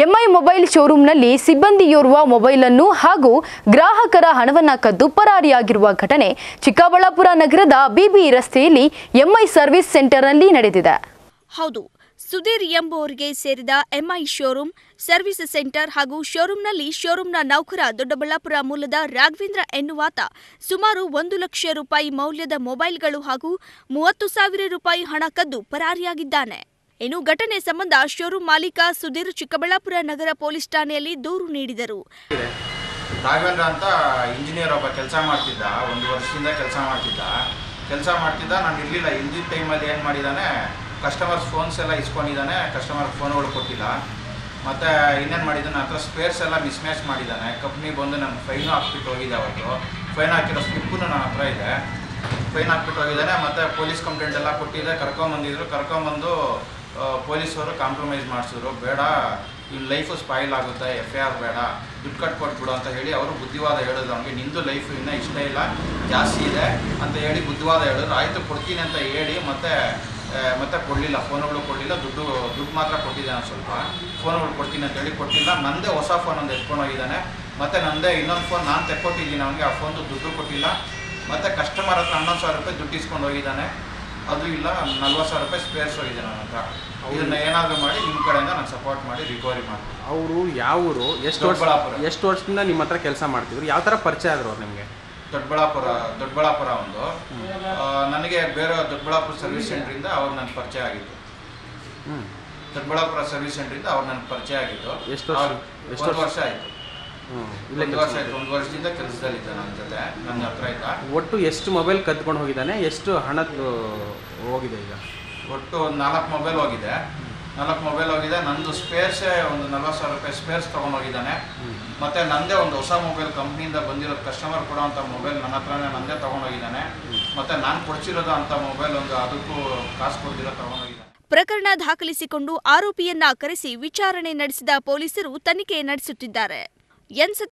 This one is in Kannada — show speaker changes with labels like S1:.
S1: ಎಂಐ ಮೊಬೈಲ್ ಶೋರೂಂನಲ್ಲಿ ಸಿಬ್ಬಂದಿಯೋರ್ವ ಮೊಬೈಲ್ ಅನ್ನು ಹಾಗೂ ಗ್ರಾಹಕರ ಹಣವನ್ನ ಕದ್ದು ಪರಾರಿಯಾಗಿರುವ ಘಟನೆ ಚಿಕ್ಕಬಳ್ಳಾಪುರ ನಗರದ ಬಿಬಿ ರಸ್ತೆಯಲ್ಲಿ ಎಂಐ ಸರ್ವಿಸ್ ಸೆಂಟರ್ನಲ್ಲಿ ನಡೆದಿದೆ
S2: ಹೌದು ಸುಧೀರ್ ಎಂಬುವರಿಗೆ ಸೇರಿದ ಎಂಐ ಶೋರೂಮ್ ಸರ್ವಿಸ್ ಸೆಂಟರ್ ಹಾಗೂ ಶೋರೂಂನಲ್ಲಿ ಶೋರೂಂನ ನೌಕರ ದೊಡ್ಡಬಳ್ಳಾಪುರ ಮೂಲದ ರಾಘವೇಂದ್ರ ಎನ್ನುವಾತ ಸುಮಾರು ಒಂದು ಲಕ್ಷ ರೂಪಾಯಿ ಮೌಲ್ಯದ ಮೊಬೈಲ್ಗಳು ಹಾಗೂ ಮೂವತ್ತು ಸಾವಿರ ರೂಪಾಯಿ ಹಣ ಕದ್ದು ಪರಾರಿಯಾಗಿದ್ದಾನೆ ಇನ್ನು ಘಟನೆ ಸಂಬಂಧ ಶೋರೂಂ ಮಾಲೀಕ ಸುಧೀರ್ ಚಿಕ್ಕಬಳ್ಳಾಪುರ ನಗರ ಪೊಲೀಸ್ ಠಾಣೆಯಲ್ಲಿ ದೂರು ನೀಡಿದರು
S3: ರಾಘವೇಂದ್ರ ಅಂತ ಇಂಜಿನಿಯರ್ ಒಬ್ಬ ಕೆಲಸ ಮಾಡ್ತಿದ್ದ ಒಂದು ವರ್ಷದಿಂದ ಕೆಲಸ ಮಾಡ್ತಿದ್ದ ಕೆಲಸ ಮಾಡ್ತಿದ್ದ ನಾನು ಇರಲಿಲ್ಲ ಇಲ್ದಿದ್ದ ಟೈಮಲ್ಲಿ ಏನು ಮಾಡಿದ್ದಾನೆ ಕಸ್ಟಮರ್ಸ್ ಫೋನ್ಸ್ ಎಲ್ಲ ಇಸ್ಕೊಂಡಿದ್ದಾನೆ ಕಸ್ಟಮರ್ ಫೋನ್ಗಳು ಕೊಟ್ಟಿಲ್ಲ ಮತ್ತು ಇನ್ನೇನು ಮಾಡಿದ್ದಾನೆ ಹತ್ರ ಸ್ಪೇರ್ಸ್ ಎಲ್ಲ ಮಿಸ್ಮ್ಯಾಚ್ ಮಾಡಿದ್ದಾನೆ ಕಂಪ್ನಿ ಬಂದು ನಾನು ಫೈನು ಹಾಕ್ಬಿಟ್ಟು ಹೋಗಿದ್ದೆ ಅವತ್ತು ಫೈನ್ ಹಾಕಿರೋ ಸ್ಲಿಪ್ಪು ನನ್ನ ಹತ್ರ ಇದೆ ಫೈನ್ ಹಾಕ್ಬಿಟ್ಟು ಹೋಗಿದ್ದಾನೆ ಮತ್ತು ಪೊಲೀಸ್ ಕಂಪ್ಲೇಂಟ್ ಎಲ್ಲ ಕೊಟ್ಟಿದ್ದೆ ಕರ್ಕೊಂಬಂದಿದ್ರು ಕರ್ಕೊಂಬಂದು ಆ, ಪೊಲೀಸವರು ಕಾಂಪ್ರಮೈಸ್ ಮಾಡಿಸಿದ್ರು ಬೇಡ ಇಲ್ಲಿ ಲೈಫು ಸ್ಪಾಯಿಲ್ ಆಗುತ್ತೆ ಎಫ್ ಐ ಆರ್ ಬೇಡ ದುಡ್ಡು ಕಟ್ ಕೊಟ್ಬಿಡು ಅಂತ ಹೇಳಿ ಅವರು ಬುದ್ಧಿವಾದ ಹೇಳಿದ್ರು ಅವ್ನಿಗೆ ನಿಂದು ಲೈಫ್ ಇನ್ನೂ ಇಷ್ಟ ಇಲ್ಲ ಜಾಸ್ತಿ ಇದೆ ಅಂತ ಹೇಳಿ ಬುದ್ಧಿವಾದ ಹೇಳಿದ್ರು ಆಯಿತು ಕೊಡ್ತೀನಿ ಅಂತ ಹೇಳಿ ಮತ್ತೆ ಆ, ಮತ್ತೆ ಕೊಡಲಿಲ್ಲ ಫೋನುಗಳು ಕೊಡಲಿಲ್ಲ ದುಡ್ಡು ದುಡ್ಡು ಮಾತ್ರ ಕೊಟ್ಟಿದ್ದಾನೆ ಸ್ವಲ್ಪ ಫೋನುಗಳು ಕೊಡ್ತೀನಿ ಅಂತ ಹೇಳಿ ಕೊಟ್ಟಿಲ್ಲ ನಂದೇ ಹೊಸ ಫೋನ್ ಒಂದು ಎತ್ಕೊಂಡು ಹೋಗಿದ್ದಾನೆ ಮತ್ತು ನಂದೇ ಇನ್ನೊಂದು ಫೋನ್ ನಾನು ತೆಕ್ಕೊಟ್ಟಿದ್ದೀನಿ ಅವನಿಗೆ ಆ ಫೋನ್ದು ದುಡ್ಡು ಕೊಟ್ಟಿಲ್ಲ ಮತ್ತು ಕಸ್ಟಮರ್ ಹತ್ರ ಹನ್ನೊಂದು ಸಾವಿರ ರೂಪಾಯಿ ದುಡ್ಡು ಇಸ್ಕೊಂಡು ಹೋಗಿದ್ದಾನೆ ಅದು ಇಲ್ಲ ನಲ್ವತ್ತು ಸಾವಿರ ರೂಪಾಯಿ ಸ್ಪೇರ್ಸ್ ಹೋಗಿದೆ ನನ್ನ ಹತ್ರ ಇದನ್ನ ಏನಾದರೂ ಮಾಡಿ ನಿಮ್ಮ ಕಡೆಯಿಂದ ನಾನು ಸಪೋರ್ಟ್ ಮಾಡಿ ರಿಕವರಿ ಮಾಡ್ತೀನಿ
S4: ಅವರು ಯಾವ ಊರು ಎಷ್ಟು ವರ್ಷ
S3: ದೊಡ್ಡಬಳ್ಳಾಪುರ.
S4: ಎಷ್ಟು ವರ್ಷದಿಂದ ನಿಮ್ಮ ಹತ್ರ ಕೆಲಸ ಮಾಡ್ತಿದ್ರು ಯಾವ ಥರ ಪರಿಚಯ ಆದ್ರು ಅವ್ರು ನಿಮಗೆ
S3: ದೊಡ್ಡಬಳ್ಳಾಪುರ ದೊಡ್ಡಬಳ್ಳಾಪುರ ಒಂದು ಆ, ನನಗೆ ಬೇರೆ ದೊಡ್ಡಬಳ್ಳಾಪುರ ಸರ್ವಿಸ್ ಸೆಂಟ್ರಿಂದ ಅವ್ರು ನನ್ನ ಪರಿಚಯ ಆಗಿತ್ತು
S4: ಹ್ಞೂ
S3: ದೊಡ್ಡಬಳ್ಳಾಪುರ ಸರ್ವಿಸ್ ಸೆಂಟ್ರಿಂದ ಅವ್ರು ನನಗೆ ಪರಿಚಯ ಆಗಿತ್ತು
S4: ಎಷ್ಟು ವರ್ಷ?
S3: ಅವ್ರು-
S4: ಎಷ್ಟು
S3: ಒಂದು
S4: ವರ್ಷ?
S3: ವರ್ಷ ಆಯಿತು
S4: ಹ್ಞೂ ಇಲ್ಲೇ
S3: ಒಂದು
S4: ಕೆಲಸ
S3: ವರ್ಷ ಆಯಿತು ಒಂದು ವರ್ಷದಿಂದ ಕೆಲಸದಲ್ಲಿದ್ದ ನನ್ನ ಜೊತೆ ನನ್ನ ಹತ್ರ ಇದ್ದ
S4: ಒಟ್ಟು ಎಷ್ಟು ಮೊಬೈಲ್ ಕದ್ಕೊಂಡು ಹೋಗಿದ್ದಾನೆ ಎಷ್ಟು ಹಣದ್ದು ಹೋಗಿದೆ ಈಗ
S3: ಒಟ್ಟು ಒಂದು ನಾಲ್ಕು ಮೊಬೈಲ್ ಹೋಗಿದೆ ನಾಲ್ಕು ಮೊಬೈಲ್ ಹೋಗಿದೆ ನಂದು ಸ್ಪೇರ್ಸೇ ಒಂದು ನಲ್ವತ್ತು ಸಾವಿರ ರೂಪಾಯಿ ಸ್ಪೇರ್ಸ್ ತೊಗೊಂಡೋಗಿದ್ದಾನೆ ಮತ್ತು ನಂದೇ ಒಂದು ಹೊಸ ಮೊಬೈಲ್ ಕಂಪ್ನಿಯಿಂದ ಬಂದಿರೋ ಕಸ್ಟಮರ್ ಕೊಡೋಂಥ ಮೊಬೈಲ್ ನನ್ನ ಹತ್ರನೇ ನಂದೇ ತೊಗೊಂಡೋಗಿದ್ದಾನೆ ಮತ್ತು ನಾನು ಕೊಡ್ಸಿರೋದು ಅಂಥ ಮೊಬೈಲ್ ಒಂದು ಅದಕ್ಕೂ ಕಾಸು ಕೊಡ್ದಿರೋ ತೊಗೊಂಡೋಗಿದ್ದಾನೆ
S2: ಪ್ರಕರಣ ದಾಖಲಿಸಿಕೊಂಡು ಆರೋಪಿಯನ್ನ ಕರೆಸಿ ವಿಚಾರಣೆ ನಡೆಸಿದ ಪೊಲೀಸರು ತನಿಖೆ ನಡೆಸುತ್ತಿದ್ದಾರೆ ಎನ್